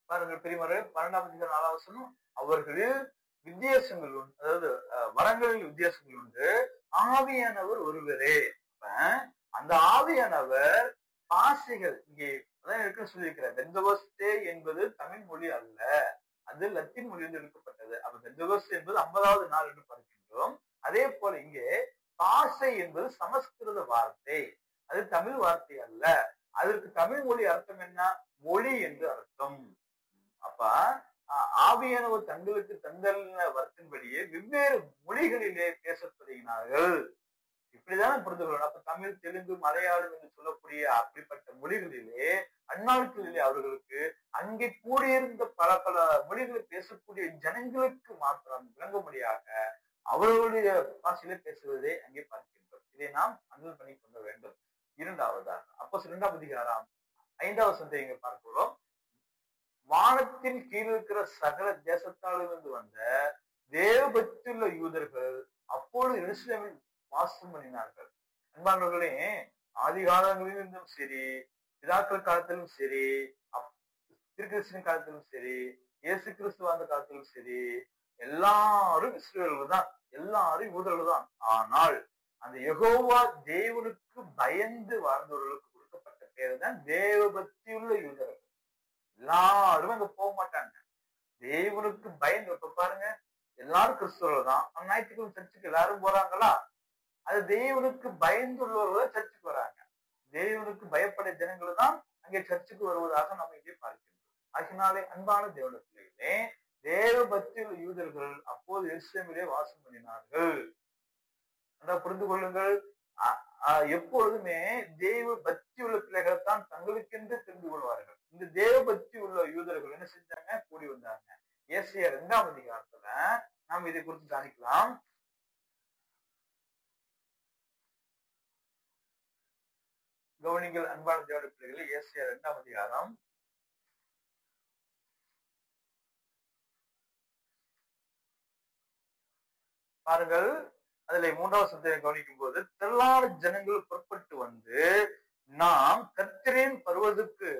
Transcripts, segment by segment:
பாருங்கள் பெரியமறை பன்னெண்டாம் அதிகாரம் நாலாம் வசனம் அவர்களில் வித்தியாசங்கள் உண்டு அதாவது அஹ், வரங்களில் வித்தியாசங்கள் உண்டு ஆவியானவர் ஒருவரே அப்ப அந்த ஆவியானவர் பாசைகள் இங்கே அதான் இருக்குன்னு சொல்லியிருக்கிறேன் பெந்தகோஸ்தே என்பது தமிழ் மொழி அல்ல அது லத்தீன் மொழியிலிருந்து எடுக்கப்பட்டது அப்ப பெந்தகோஸ்தே என்பது ஐம்பதாவது நாள் என்று பார்க்கின்றோம் அதே போல இங்கே பாசை என்பது சமஸ்கிருத வார்த்தை அது தமிழ் வார்த்தை அல்ல அதற்கு தமிழ் மொழி அர்த்தம் என்ன மொழி என்று அர்த்தம் அப்ப ஆ- ஆவியானவர் தங்களுக்கு தந்தல்ல வரத்தின்படியே வெவ்வேறு மொழிகளிலே பேசத் தொடங்கினார்கள் இப்படிதானே புரிந்து கொள்ளணும் அப்ப தமிழ் தெலுங்கு மலையாளம் என்று சொல்லக்கூடிய அப்படிப்பட்ட மொழிகளிலே அந்நாட்களிலே அவர்களுக்கு அங்கே கூடியிருந்த பல பல மொழிகளை பேசக்கூடிய ஜனங்களுக்கு மாத்திரம் விளங்கும்படியாக அவர்களுடைய பாஷையிலே பேசுவதை அங்கே பார்க்கின்றோம் இதை நாம் அனல் பண்ணி கொள்ள வேண்டும் இரண்டாவதாக அப்போ இரண்டாம் அதிகாரம் ஐந்தாவது சந்தை இங்க பார்க்கிறோம் வானத்தின் கீழ் இருக்கிற சகல தேசத்தாலிருந்து வந்த தேவபக்தியுள்ள யூதர்கள் அப்பொழுது எருசலேமில் வாசம் பண்ணினார்கள் அன்பானவர்களே ஆதி காலங்களிலும் சரி பிதாக்கள் காலத்திலும் சரி அப்- திருக்கிறிஸ்தின் காலத்திலும் சரி இயேசு கிறிஸ்து வாழ்ந்த காலத்திலும் சரி எல்லாரும் இஸ்ரேலர்கள் தான் எல்லாரும் யூதர்கள் தான் ஆனால் அந்த யெகோவா தேவனுக்கு பயந்து வாழ்ந்தவர்களுக்கு கொடுக்கப்பட்ட பேர் தான் தேவபக்தியுள்ள யூதர்கள் எல்லாரும் அங்க போக மாட்டாங்க தேவனுக்கு பயந்து இப்ப பாருங்க எல்லாரும் கிறிஸ்தவர்கள் தான் ஆனா ஞாயிற்றுக்கிழமை சர்ச்சுக்கு எல்லாரும் போறாங்களா அது தேவனுக்கு பயந்துள்ளவர்கள் சர்ச்சுக்கு வராங்க தேவனுக்கு பயப்பட ஜனங்கள் தான் அங்கே சர்ச்சுக்கு வருவதாக நம்ம இங்கே பார்க்கின்றோம் அதனாலே அன்பான தேவன பிள்ளைகளே தேவ பக்தியுள்ள யூதர்கள் அப்போது எருசலேமிலே வாசம் பண்ணினார்கள் நல்லா புரிந்து கொள்ளுங்கள் அ- அ- எப்பொழுதுமே தேவ பக்தி உள்ள பிள்ளைகள் தான் தங்களுக்கென்று தெரிந்து கொள்வார்கள் இந்த தேவ பக்தி உள்ள யூதர்கள் என்ன செஞ்சாங்க கூடி வந்தாங்க ஏசிய இரண்டாம் அதிகாரத்துல நாம் இதை குறித்து காணிக்கலாம் கவனிங்கள் அன்பான தேவட பிள்ளைகளே ஏசிய இரண்டாம் அதிகாரம் பாருங்கள் அதுல மூன்றாவது சந்தேகம் கவனிக்கும் போது திரளான ஜனங்கள் புறப்பட்டு வந்து நாம் கர்த்தரின் பருவத்துக்கு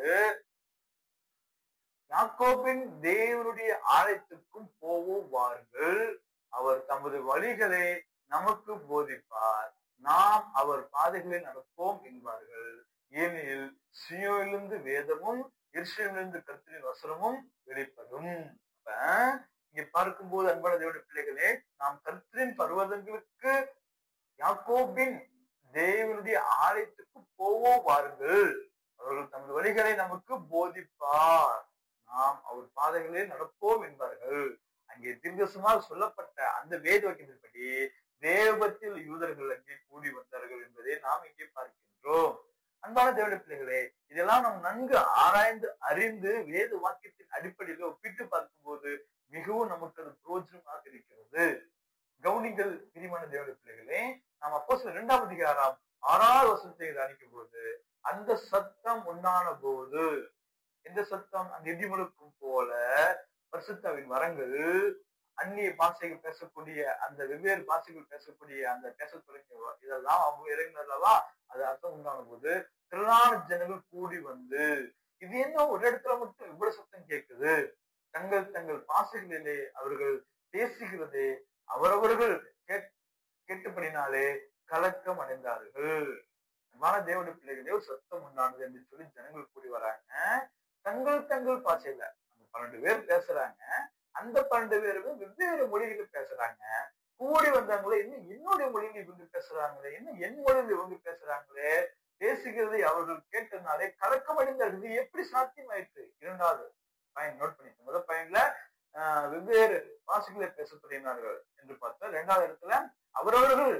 யாக்கோபின் தேவனுடைய ஆலயத்துக்கும் போவோம் வாருங்கள் அவர் தமது வழிகளை நமக்கு போதிப்பார் நாம் அவர் பாதைகளில் நடப்போம் என்பார்கள் ஏனெனில் சியோயிலிருந்து வேதமும் எருசலேமிலிருந்து கர்த்தரின் வசனமும் வெளிப்படும் அப்ப இங்க பார்க்கும்போது அன்பான தேவனுடைய பிள்ளைகளே நாம் கர்த்தரின் பர்வதங்களுக்கு யாக்கோபின் தேவனுடைய ஆலயத்துக்கு போவோம் வாருங்கள் அவர்கள் தமது வழிகளை நமக்கு போதிப்பார் நாம் அவர் பாதைகளே நடப்போம் என்பார்கள் அங்கே தீர்க்கசுமாக சொல்லப்பட்ட அந்த வேத வாக்கியத்தின்படி தேவபத்தில் யூதர்கள் அங்கே கூடி வந்தார்கள் என்பதை நாம் இங்கே பார்க்கின்றோம் அன்பான தேவனுடைய பிள்ளைகளே இதெல்லாம் நாம் நன்கு ஆராய்ந்து அறிந்து வேத வாக்கியத்தின் அடிப்படையில் ஒப்பிட்டு பார்க்கும்போது மிகவும் நமக்கு அது பிரோஜனமாக இருக்கிறது கவுனிகள் பிரிமான தேவனுடைய பிள்ளைகளே நாம் அப்போ இரண்டாம் அதிகாரம் ஆறாவது வசனத்தை கவனிக்கும் போது அந்த சத்தம் உண்டான போது எந்த சத்தம் அந்த இடி முழுக்கும் போல பரிசுத்தாவின் வரங்கள் அந்நிய பாஷைகள் பேசக்கூடிய அந்த வெவ்வேறு பாஷைகள் பேசக்கூடிய அந்த பேச தொடங்கிய இதெல்லாம் அவங்க இறங்கினல்லவா அது அர்த்தம் உண்டான போது திரளான ஜனங்கள் கூடி வந்து இது என்ன ஒரு இடத்துல மட்டும் இவ்வளவு சத்தம் கேட்குது தங்கள் தங்கள் பாசைகளிலே அவர்கள் பேசுகிறது அவரவர்கள் கேட்- கேட்டபடினாலே கலக்கம் அடைந்தார்கள் அன்பான தேவனுடைய பிள்ளைகளே ஒரு சத்தம் உண்டானது என்று சொல்லி ஜனங்கள் கூடி வராங்க தங்கள் தங்கள் பாசையில அந்த பன்னெண்டு பேர் பேசுறாங்க அந்த பன்னெண்டு பேருமே வெவ்வேறு மொழிகளில் பேசுறாங்க கூடி வந்தவங்களே இன்னும் என்னுடைய மொழியில் இவங்க பேசுறாங்களே இன்னும் என் மொழியில் இவங்க பேசுறாங்களே பேசுகிறதை அவர்கள் கேட்டதுனாலே கலக்கம் அடைந்தார்கள் இது எப்படி சாத்தியமாயிற்று இரண்டாவது பயன் நோட் பண்ணிக்கோங்க முதல் பயன்ல ஆஹ், வெவ்வேறு பாஷைகளை பேச தொடங்கினார்கள் என்று பார்த்தா இரண்டாவது இடத்துல அவரவர்கள்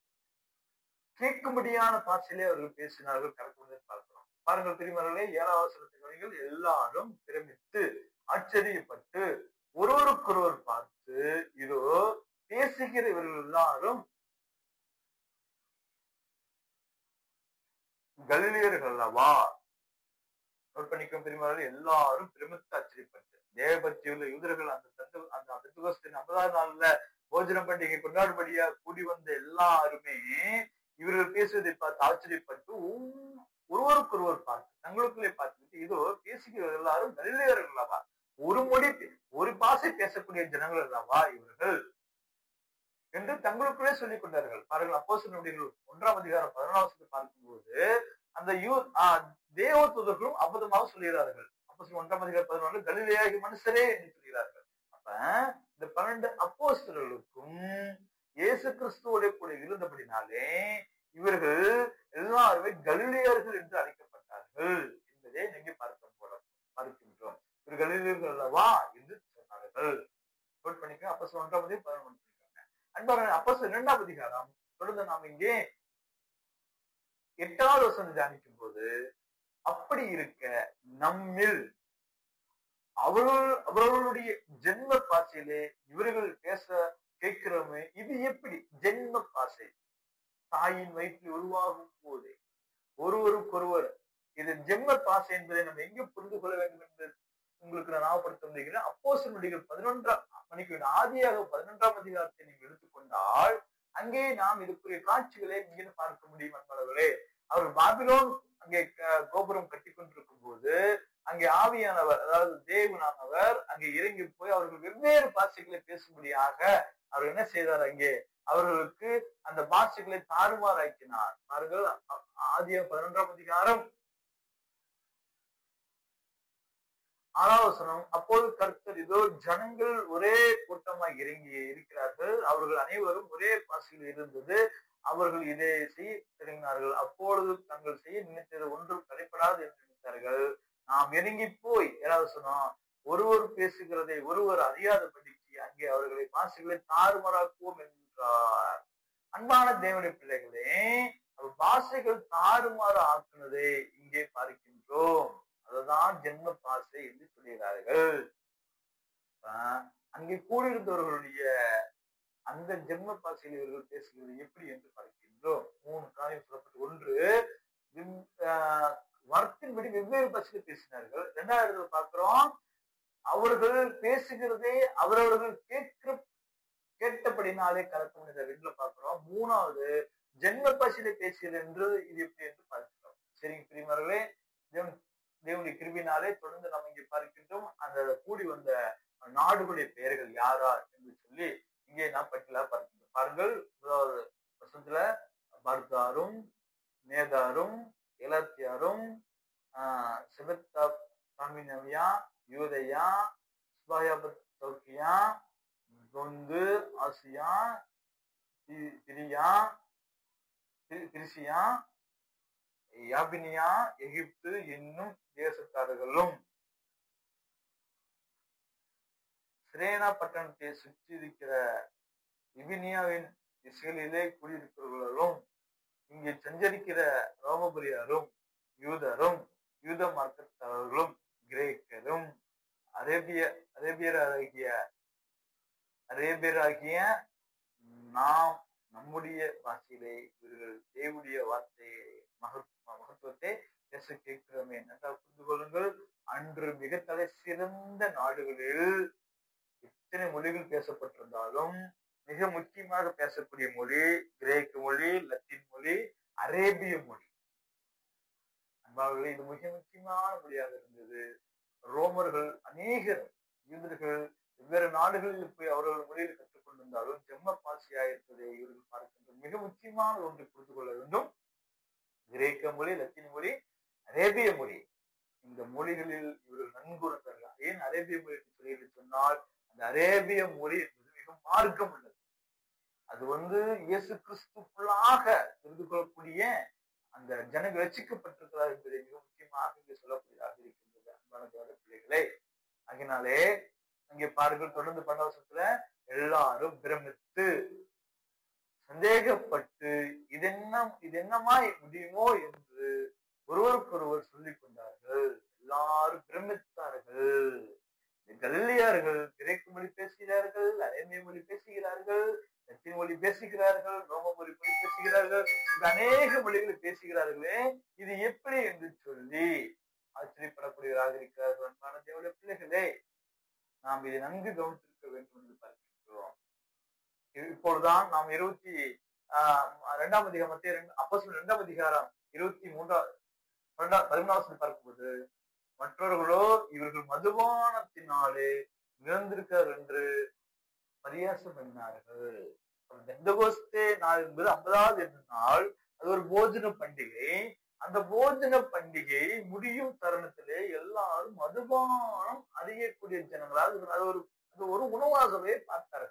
கேட்கும்படியான பாஷையிலே அவர்கள் பேசினார்கள் கலக்கம் பார்க்கிறோம் பாருங்கள் பிரிமர்களே ஏழாவது சிலத்தினர்கள் எல்லாரும் பிரமித்து ஆச்சரியப்பட்டு ஒருவருக்கொருவர் பார்த்து இதோ பேசுகிற இவர்கள் எல்லாரும் கலிலியர்கள் அல்லவா நோட் பண்ணிக்கும் பிரிமார்கள் எல்லாரும் பிரமித்து ஆச்சரியப்பட்டு தேவபக்தி உள்ள யூதர்கள் அந்த தந்து அந்த பெத்துகோஸ்தின் ஐம்பதாவது நாள்ல போஜன பண்டிகை கொண்டாடும்படியா கூடி வந்த எல்லாருமே இவர்கள் பேசுவதை பார்த்து ஆச்சரியப்பட்டு ஒவ்வொரு- ஒருவருக்கொருவர் பார்த்து தங்களுக்குள்ளே பார்த்துக்கிட்டு இதோ பேசுகிற எல்லாரும் கலிலேயர்கள் அல்லவா ஒரு மொழி ஒரு பாசை பேசக்கூடிய ஜனங்கள் அல்லவா இவர்கள் என்று தங்களுக்குள்ளே சொல்லிக் கொண்டார்கள் பாருங்கள் அப்போ நொடிகள் ஒன்றாம் அதிகாரம் பதினாலாவது பார்க்கும்போது அந்த யூ தேவ தூதர்களும் அபதமாக சொல்கிறார்கள் அப்போ ஒன்றாம் அதிகாரம் பதினாலு கலிலேயாகி மனுஷரே என்று சொல்கிறார்கள் அப்ப இந்த பன்னெண்டு அப்போஸ்தலர்களுக்கும் இயேசு கிறிஸ்துவோட கூட இருந்தபடினாலே இவர்கள் எல்லாருமே கலிலேயர்கள் என்று அழைக்கப்பட்டார்கள் என்பதை நீங்க பார்க்க போல பார்க்கின்றோம் இவர் கலிலேயர்கள் அல்லவா என்று சொன்னார்கள் நோட் பண்ணிக்க அப்போ ஒன்றாம் அதிகாரம் பதினொன்று அன்பான அப்போ இரண்டாம் அதிகாரம் தொடர்ந்து நாம் இங்கே எட்டாவது வசனம் தியானிக்கும் போது அப்படி இருக்க நம்மில் அவர்கள் அவர்களுடைய ஜென்ம பாசையிலே இவர்கள் பேச கேட்கிறோமே இது எப்படி ஜென்ம பாசை தாயின் வயிற்றில் உருவாகும் போதே ஒருவருக்கொருவர் இது ஜென்ம பாசை என்பதை நம்ம எங்க புரிந்து கொள்ள வேண்டும் என்று உங்களுக்கு நான் ஞாபகப்படுத்த முடிகிறேன் அப்போ நொடிகள் பதினொன்றாம் மணிக்கு ஆதியாக பதினொன்றாம் அதிகாரத்தை நீங்கள் எடுத்துக்கொண்டால் அங்கே நாம் இதுக்குரிய காட்சிகளை இங்கே பார்க்க முடியும் என்பவர்களே அவர் பாபிலோன் அங்கே கோபுரம் கட்டி கொண்டிருக்கும் போது அங்கே ஆவியானவர் அதாவது தேவனானவர் அங்கே இறங்கி போய் அவர்கள் வெவ்வேறு பாஷைகளை பேசும்படியாக அவர் என்ன செய்தார் அங்கே அவர்களுக்கு அந்த பாஷைகளை தாறுமாறாக்கினார் பாருங்கள் ஆதிய பதினொன்றாம் அதிகாரம் ஆலோசனம் அப்போது கர்த்தர் இதோ ஜனங்கள் ஒரே கூட்டமாக இறங்கி இருக்கிறார்கள் அவர்கள் அனைவரும் ஒரே பாசையில் இருந்தது அவர்கள் இதை செய்ய தொடங்கினார்கள் அப்பொழுது தங்கள் செய்ய நினைத்தது ஒன்றும் தடைப்படாது என்று நினைத்தார்கள் நாம் இறங்கி போய் ஏதாவது சொன்னோம் ஒருவர் பேசுகிறதை ஒருவர் அறியாதபடிக்கு அங்கே அவர்களை பாசைகளை தாறுமாறாக்குவோம் என்றார் அன்பான தேவனுடைய பிள்ளைகளே பாஷைகள் தாறுமாறு ஆக்குனதை இங்கே பார்க்கின்றோம் அதுதான் ஜென்ம பாசை என்று சொல்கிறார்கள் அங்கே கூடியிருந்தவர்களுடைய அந்த ஜென்ம பாசையில் இவர்கள் பேசுகிறது எப்படி என்று பார்க்கின்றோம் மூணு காரியம் சொல்லப்பட்டு ஒன்று வரத்தின்படி வெவ்வேறு பாஷையில் பேசினார்கள் இரண்டாயிரத்துல பார்க்கிறோம் அவர்கள் பேசுகிறதே அவரவர்கள் கேட்கிற கேட்டபடினாலே கலக்கும் இதை ரெண்டுல பார்க்கிறோம் மூணாவது ஜென்ம பாஷையில பேசுகிறது என்று இது எப்படி என்று பார்க்கிறோம் சரிங்க பிரிமர்களே தேவன் தேவனுடைய கிருபினாலே தொடர்ந்து நம்ம இங்கே பார்க்கின்றோம் அந்த கூடி வந்த நாடுகளுடைய பெயர்கள் யாரா என்று சொல்லி இங்கே நாம் பட்டியலா பார்க்கின்றோம் பாருங்கள் முதலாவது வருஷத்துல பர்தாரும் மேதாரும் எலத்தியாரும் ஆஹ் சிபத்தா சாமினவியா யூதையா சுபாயாபத்தோக்கியா கொந்து ஆசியா திரியா திரிசியா யாபினியா எகிப்து என்னும் தேசத்தார்களும் சிரேனா பட்டணத்தை சுற்றி இருக்கிற இபினியாவின் இஸ்ரேலிலே குடியிருக்கிறவர்களும் இங்கே சஞ்சரிக்கிற ரோமபுரியாரும் யூதரும் யூத மார்க்கத்தவர்களும் கிரேக்கரும் அரேபிய அரேபியராகிய அரேபியராகிய நாம் நம்முடைய பாஷையிலே இவர்கள் தேவனுடைய வார்த்தையை மகத்துவத்தை பேச கேட்கிறோமே நன்றாக புரிந்து கொள்ளுங்கள் அன்று மிக தலை சிறந்த நாடுகளில் எத்தனை மொழிகள் பேசப்பட்டிருந்தாலும் மிக முக்கியமாக பேசக்கூடிய மொழி கிரேக்க மொழி லத்தீன் மொழி அரேபிய மொழி அன்பாளர்களே இது மிக முக்கியமான மொழியாக இருந்தது ரோமர்கள் அநேகர் யூதர்கள் வெவ்வேறு நாடுகளில் போய் அவர்கள் மொழியில் கற்றுக்கொண்டிருந்தாலும் ஜெம்ம பாசியா இருப்பதை இவர்கள் பார்க்கின்ற மிக முக்கியமான ஒன்றை புரிந்து கொள்ள வேண்டும் கிரேக்க மொழி லத்தீன் மொழி அரேபிய மொழி இந்த மொழிகளில் இவர்கள் நன்குறந்தார்கள் ஏன் அரேபிய மொழி என்று சொல்லி சொன்னால் அந்த அரேபிய மொழி என்பது மிக மார்க்கம் உள்ளது அது வந்து இயேசு கிறிஸ்துக்குள்ளாக தெரிந்து கொள்ளக்கூடிய அந்த ஜனங்கள் ரசிக்கப்பட்டிருக்கிறார் என்பதை மிக முக்கியமாக இங்கே சொல்லக்கூடியதாக இருக்கின்றது அன்பான தேவ பிள்ளைகளே அதனாலே அங்கே பாருங்கள் தொடர்ந்து பண்ண வருஷத்துல எல்லாரும் பிரமித்து சந்தேகப்பட்டு இதென்ன இது என்னமாய் முடியுமோ என்று ஒருவருக்கொருவர் சொல்லிக் கொண்டார்கள் எல்லாரும் பிரமித்தார்கள் கல்லியார்கள் கிரேக்க மொழி பேசுகிறார்கள் அரேபிய மொழி பேசுகிறார்கள் லத்தீன் மொழி பேசுகிறார்கள் ரோம மொழி மொழி பேசுகிறார்கள் அநேக மொழிகளை பேசுகிறார்களே இது எப்படி என்று சொல்லி ஆச்சரியப்படக்கூடியவராக இருக்கிறார்கள் அன்பான தேவடைய பிள்ளைகளே நாம் இதை நன்கு கவனித்திருக்க வேண்டும் என்று பார்க்கின்றோம் இப்பொழுதுதான் நாம் இருபத்தி ஆஹ் இரண்டாம் அதிகாரம் மத்திய அப்போ இரண்டாம் அதிகாரம் இருபத்தி மூன்றாம் பதிமூணாவது பார்க்கும்போது மற்றவர்களோ இவர்கள் மதுபானத்தினாலே இழந்திருக்கிறார் என்று பரியாசம் பண்ணினார்கள் பெந்தகோஸ்தே நாள் என்பது ஐம்பதாவது நாள் அது ஒரு போஜன பண்டிகை அந்த போஜன பண்டிகை முடியும் தருணத்திலே எல்லாரும் மதுபானம் அறியக்கூடிய ஜனங்களால் அது ஒரு அது ஒரு உணவாகவே பார்த்தார்கள்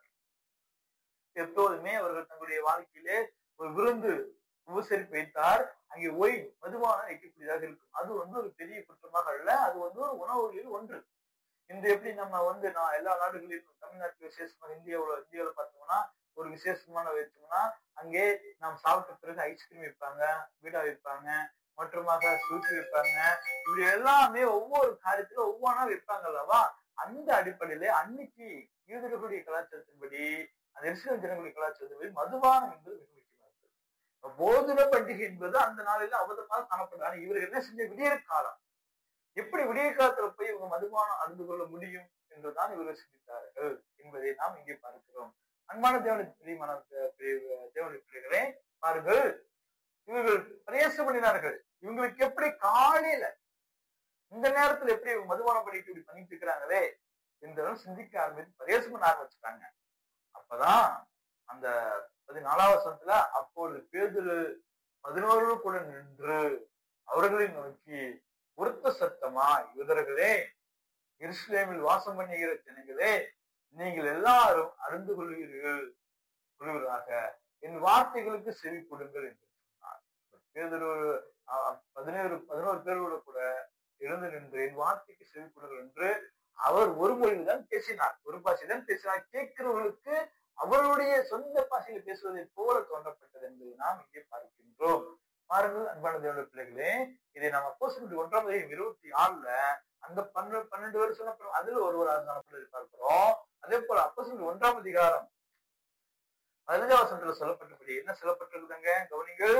எப்போதுமே அவர்கள் தங்களுடைய வாழ்க்கையிலே ஒரு விருந்து உபசரிப்பு வைத்தார் அங்கே ஒய் மதுபானம் வைக்கக்கூடியதாக இருக்கும் அது வந்து ஒரு பெரிய குற்றமாக அல்ல அது வந்து ஒரு உணவுகளில் ஒன்று இந்த எப்படி நம்ம வந்து நான் எல்லா நாடுகளிலும் தமிழ்நாட்டில் விசேஷமாக இந்தியாவில் இந்தியாவில் பார்த்தோம்னா ஒரு விசேஷமான வச்சோம்னா அங்கே நாம் சாப்பிட்ட பிறகு ஐஸ்கிரீம் வைப்பாங்க பீடா வைப்பாங்க மற்றமாக ஸ்வீட் வைப்பாங்க இப்படி எல்லாமே ஒவ்வொரு காரியத்துல ஒவ்வொன்றா வைப்பாங்க அல்லவா அந்த அடிப்படையில அன்னைக்கு யூதர்களுடைய கலாச்சாரத்தின்படி அந்த இஸ்ரேல் ஜனங்களுடைய கலாச்சாரத்தின்படி மதுபானம் என்பது மிக முக்கியமானது போதன பண்டிகை என்பது அந்த நாளில அவதமாக காணப்படுது ஆனா இவர்கள் என்ன செஞ்ச விடிய காலம் எப்படி விடிய காலத்துல போய் இவங்க மதுபானம் அறிந்து கொள்ள முடியும் என்றுதான் இவர்கள் சிந்தித்தார்கள் என்பதை நாம் இங்கே பார்க்கிறோம் அன்பான தேவனுக்கு பிரியமான தேவனுடைய பிள்ளைகளே பாருங்கள் இவர்கள் பிரயாசம் பண்ணினார்கள் இவங்களுக்கு எப்படி காலையில இந்த நேரத்துல எப்படி இவங்க மதுபானம் பண்ணிட்டு இப்படி பண்ணிட்டு இருக்கிறாங்களே என்றும் சிந்திக்க ஆரம்பித்து பிரயாசம் பண்ண ஆரம்பிச்சுட்டாங்க அப்பதான் அந்த பதினாலாம் வருஷத்துல அப்பொழுது பேதுரு பதினோரு கூட நின்று அவர்களை நோக்கி உருத்த சத்தமா யூதர்களே எருசலேமில் வாசம் பண்ணுகிற ஜனங்களே நீங்கள் எல்லாரும் அறிந்து கொள்வீர்கள் கொள்வீர்களாக என் வார்த்தைகளுக்கு செவி கொடுங்கள் என்று சொன்னார் பேதொரு பதினேழு பதினோரு பேரோட கூட எழுந்து நின்று என் வார்த்தைக்கு செவி கொடுங்கள் என்று அவர் ஒரு மொழியில் தான் பேசினார் ஒரு பாஷையில் பேசினார் கேட்கிறவர்களுக்கு அவருடைய சொந்த பாஷையில் பேசுவதை போல தோன்றப்பட்டது என்பதை நாம் இங்கே பார்க்கின்றோம் பாருங்கள் அன்பான தேவனுடைய பிள்ளைகளே இதை நாம் அப்போ ஒன்றாம் தேதி இருபத்தி ஆறுல அந்த பன்னெண்டு பன்னெண்டு பேர் சொன்ன அதுல ஒருவராக பார்க்கிறோம் அதே போல அப்போ ஒன்றாம் அதிகாரம் பதினஞ்சாம் வசனத்துல சொல்லப்பட்டபடி என்ன சொல்லப்பட்டிருக்குதுங்க கவனிங்கள்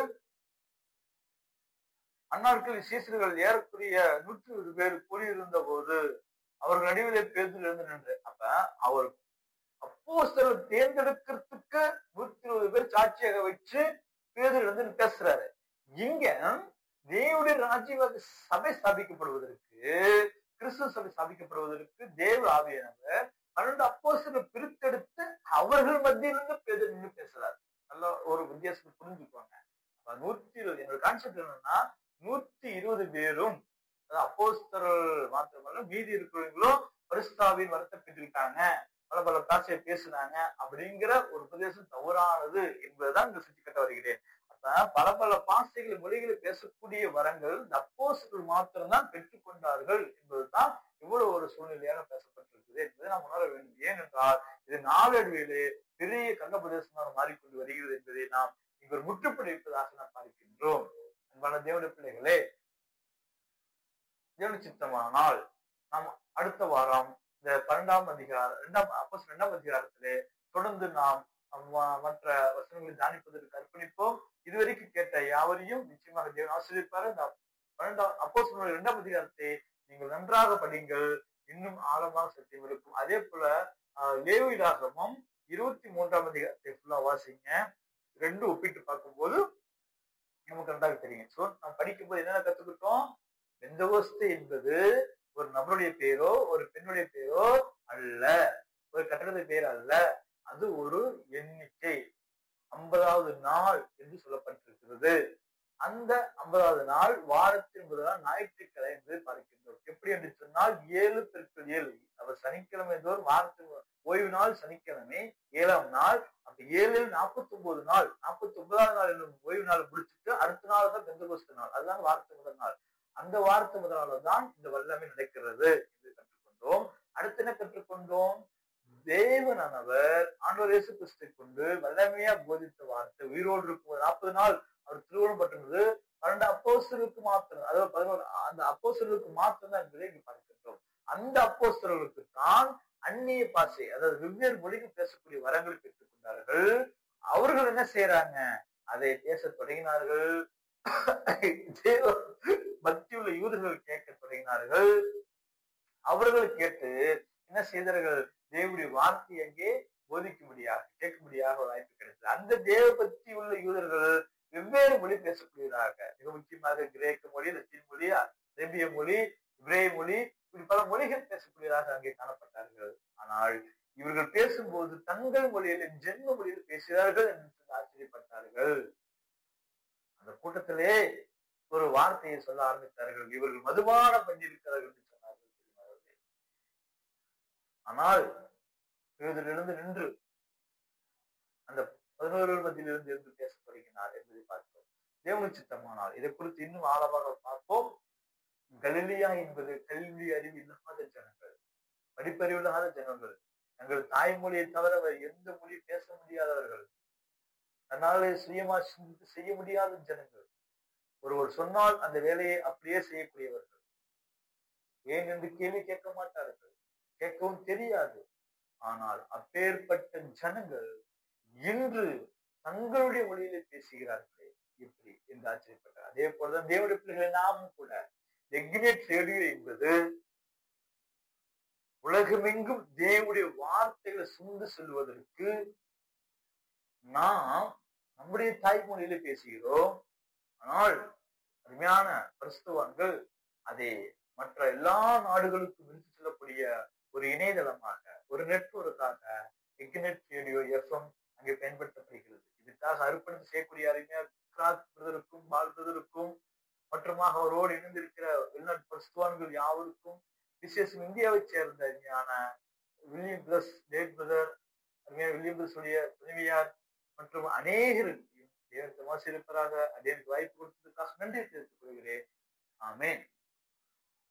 அந்நாட்கள் சீசர்கள் ஏறக்குரிய நூற்றி ஒரு பேர் கூடியிருந்த போது அவர்கள் நடுவிலே பேருந்து இருந்து நின்று அப்ப அவர் அப்போ தேர்ந்தெடுக்கிறதுக்கு நூத்தி இருபது பேர் சாட்சியாக வச்சு பேருந்து இருந்து பேசுறாரு இங்க தேவனுடைய ராஜ்யவாத சபை ஸ்தாபிக்கப்படுவதற்கு கிறிஸ்துவ சபை ஸ்தாபிக்கப்படுவதற்கு தேவ ஆவியானவர் பன்னெண்டு அப்போ பிரித்தெடுத்து அவர்கள் மத்தியிலிருந்து பேதர் நின்று பேசுறாரு நல்ல ஒரு வித்தியாசத்தை புரிஞ்சுக்குவாங்க நூத்தி இருபது என்னோட கான்செப்ட் என்னன்னா நூத்தி இருபது பேரும் அப்போஸ்தர்கள் மாத்திரமல்ல மீதி இருக்கிறவங்களும் பரிசுத்தாவின் வரத்தை பெற்றிருக்காங்க பல பல பாஷையை பேசுனாங்க அப்படிங்கிற ஒரு உபதேசம் தவறானது என்பதுதான் இங்க சுட்டி கட்ட வருகிறேன் அப்ப பல பல பாஷைகள் மொழிகளை பேசக்கூடிய வரங்கள் அப்போஸ்தர்கள் மாத்திரம்தான் பெற்றுக்கொண்டார்கள் என்பதுதான் இவ்வளவு ஒரு சூழ்நிலையாக பேசப்பட்டிருக்குது என்பதை நாம் உணர வேண்டும் ஏனென்றால் இது நாளடைவிலே பெரிய கள்ளபதேசமாக மாறிக்கொண்டு வருகிறது என்பதை நாம் இவர் முற்றுப்படைப்பதாக நாம் பார்க்கின்றோம் அன்பான தேவனுடைய பிள்ளைகளே தேவன சித்தமானால் நாம் அடுத்த வாரம் இந்த பன்னெண்டாம் அதிகாரம் இரண்டாம் அப்போ இரண்டாம் அதிகாரத்திலே தொடர்ந்து நாம் மற்ற வசனங்களை தியானிப்பதற்கு அர்ப்பணிப்போம் இதுவரைக்கும் கேட்ட யாவரையும் நிச்சயமாக தேவன் ஆசிரியப்பாரு இந்த பன்னெண்டாம் அப்போ இரண்டாம் அதிகாரத்தை நீங்கள் நன்றாக படிங்கள் இன்னும் ஆழமாக சத்தியம் இருக்கும் அதே போல லேவிடாகமும் இருபத்தி மூன்றாம் அதிகாரத்தை ஃபுல்லா வாசிங்க ரெண்டு ஒப்பிட்டு பார்க்கும்போது நமக்கு நன்றாக தெரியும் ஸோ நம்ம படிக்கும் போது என்னென்ன கத்துக்கிட்டோம் பெந்தகோஸ்து என்பது ஒரு நபருடைய பேரோ ஒரு பெண்ணுடைய பேரோ அல்ல ஒரு கட்டடத்து பேர் அல்ல அது ஒரு எண்ணிக்கை ஐம்பதாவது நாள் என்று சொல்லப்பட்டிருக்கிறது அந்த ஐம்பதாவது நாள் வாரத்தின் முதல் ஞாயிற்றுக்கிழமை என்பதை பார்க்கின்றோம் எப்படி என்று சொன்னால் ஏழு பெருக்கள் ஏழு அவர் சனிக்கிழமை தோறும் வாரத்தின் ஓய்வு நாள் சனிக்கிழமை ஏழாம் நாள் அப்ப ஏழில் நாற்பத்தி ஒன்பது நாள் நாற்பத்தி ஒன்பதாவது நாள் என்னும் ஓய்வு நாள் முடிச்சுட்டு அடுத்த நாள் தான் பெந்தகோஸ்து நாள் அதுதான் வாரத்து முதல் நாள் அந்த வாரத்து முதல் நாள் தான் இந்த வல்லமை நடக்கிறது என்று கற்றுக்கொண்டோம் அடுத்து என்ன கற்றுக்கொண்டோம் தேவனானவர் ஆண்டவர் இயேசு கிறிஸ்தை கொண்டு வல்லமையா போதித்த வார்த்தை உயிரோடு இருக்கும் நாற்பது நாள் அவர் திருமணம் பட்டிருந்தது பன்னெண்டு அப்போஸ்தர்களுக்கு மாத்திரம் அதாவது பதினோரு அந்த அப்போஸ்தர்களுக்கு மாத்திரம் தான் என்பதை இங்கு பார்க்கின்றோம் அந்த அப்போஸ்தர்களுக்கு தான் அந்நிய பாசை அதாவது வெவ்வேறு மொழிகள் பேசக்கூடிய வரங்களை பெற்றுக் கொண்டார்கள் அவர்கள் என்ன செய்யறாங்க அதை பேச தொடங்கினார்கள் தேவ பக்தியுள்ள யூதர்கள் கேட்க தொடங்கினார்கள் அவர்கள் கேட்டு என்ன செய்தார்கள் தேவனுடைய வார்த்தை அங்கே போதிக்கும்படியாக கேட்கும்படியாக ஒரு வாய்ப்பு கிடைத்தது அந்த தேவ பக்தி உள்ள யூதர்கள் வெவ்வேறு மொழி பேசக்கூடியதாக மிக முக்கியமாக கிரேக்க மொழி லத்தீன் மொழி அரேபிய மொழி இப்ரேய மொழி இப்படி பல மொழிகள் பேசக்கூடியதாக அங்கே காணப்பட்டார்கள் ஆனால் இவர்கள் பேசும்போது தங்கள் மொழியில் ஜென்ம மொழியில் பேசுகிறார்கள் என்று சொல்லி ஆச்சரியப்பட்டார்கள் அந்த கூட்டத்திலே ஒரு வார்த்தையை சொல்ல ஆரம்பித்தார்கள் இவர்கள் மதுபானம் பண்ணியிருக்கிறார்கள் என்று சொன்னார்கள் தெரியுமா? ஆனால் பேதிலிருந்து நின்று அந்த பதினோரு மத்தியிலிருந்து இருந்து பேச தொடங்கினார் என்பதை பார்த்தோம் தேவனு சித்தமானால் இதை குறித்து இன்னும் ஆழமாக பார்ப்போம் கலிலியா என்பது கல்வி அறிவு இல்லாத ஜனங்கள் படிப்பறிவு இல்லாத ஜனங்கள் தங்கள் தாய்மொழியை தவிர வேறு எந்த மொழி பேச முடியாதவர்கள் தன்னாலே சுயமா சிந்தித்து செய்ய முடியாத ஜனங்கள் ஒருவர் சொன்னால் அந்த வேலையை அப்படியே செய்யக்கூடியவர்கள் ஏன் என்று கேள்வி கேட்க மாட்டார்கள் கேட்கவும் தெரியாது ஆனால் அப்பேற்பட்ட ஜனங்கள் இன்று தங்களுடைய மொழியிலே பேசுகிறார்களே எப்படி என்று ஆச்சரியப்பட்டார் அதே போலதான் தேவனுடைய பிள்ளைகளை நாமும் கூட எக்னேட் ரேடியோ என்பது உலகமெங்கும் தேவனுடைய வார்த்தைகளை சுண்டு செல்வதற்கு நாம் நம்முடைய தாய்மொழியில பேசுகிறோம் ஆனால் அருமையான கிறிஸ்துவங்கள் அதை மற்ற எல்லா நாடுகளுக்கும் எடுத்து செல்லக்கூடிய ஒரு இணையதளமாக ஒரு நெட்வொர்க்காக எக்னெட் ரேடியோ எஃப்எம் அங்கே பயன்படுத்தப்படுகிறது இதுக்காக அர்ப்பணித்து செய்யக்கூடிய அறிஞர் கிராக் பிரதருக்கும் பால் பிரதருக்கும் மற்றுமாக அவரோடு இணைந்திருக்கிற வெளிநாட்டு கிறிஸ்துவான்கள் யாவருக்கும் விசேஷம் இந்தியாவை சேர்ந்த அருமையான வில்லியம் பிளஸ் டேட் பிரதர் அருமையான வில்லியம் பிளஸ் உடைய துணைவியார் மற்றும் அநேகருக்கு தேவன் தமாசிருப்பதாக அதே வாய்ப்பு கொடுத்ததுக்காக நன்றி தெரிவித்துக் கொள்கிறேன் ஆமேன்